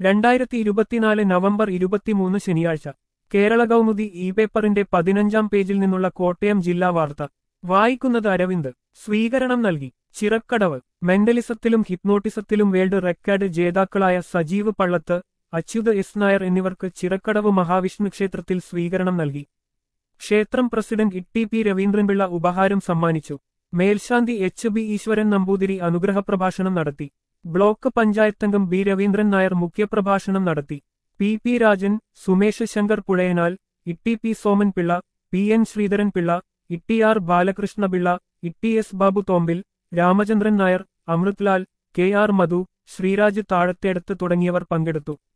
രണ്ടായിരത്തി ഇരുപത്തിനാല് നവംബർ ഇരുപത്തിമൂന്ന് ശനിയാഴ്ച കേരള കൗമുദി ഇ പേപ്പറിന്റെ പതിനഞ്ചാം പേജിൽ നിന്നുള്ള കോട്ടയം ജില്ലാ വാർത്ത വായിക്കുന്നത് അരവിന്ദ് സ്വീകരണം നൽകി ചിറക്കടവ് മെന്റലിസത്തിലും ഹിപ്നോട്ടിസത്തിലും വേൾഡ് റെക്കോർഡ് ജേതാക്കളായ സജീവ് പള്ളത്ത് അച്യുത് എസ് നായർ എന്നിവർക്ക് ചിറക്കടവ് മഹാവിഷ്ണു ക്ഷേത്രത്തിൽ സ്വീകരണം നൽകി ക്ഷേത്രം പ്രസിഡന്റ് ഇട്ടി പി രവീന്ദ്രൻപിള്ള ഉപഹാരം സമ്മാനിച്ചു മേൽശാന്തി എച്ച് ബി ഈശ്വരൻ നമ്പൂതിരി അനുഗ്രഹപ്രഭാഷണം നടത്തി ബ്ലോക്ക് പഞ്ചായത്തംഗം ബി രവീന്ദ്രൻ നായർ മുഖ്യപ്രഭാഷണം നടത്തി P P Rajan Sumesh Shankar Puzhayanal Itty P Soman Pillai P N Sreedharan Pillai Itty R Balakrishna Pillai Itty S Babu Thompil Ramachandran Nair Amritlal K R Madhu Sreeraj Thazhathedathu തുടങ്ങിയവർ പങ്കെടുത്തു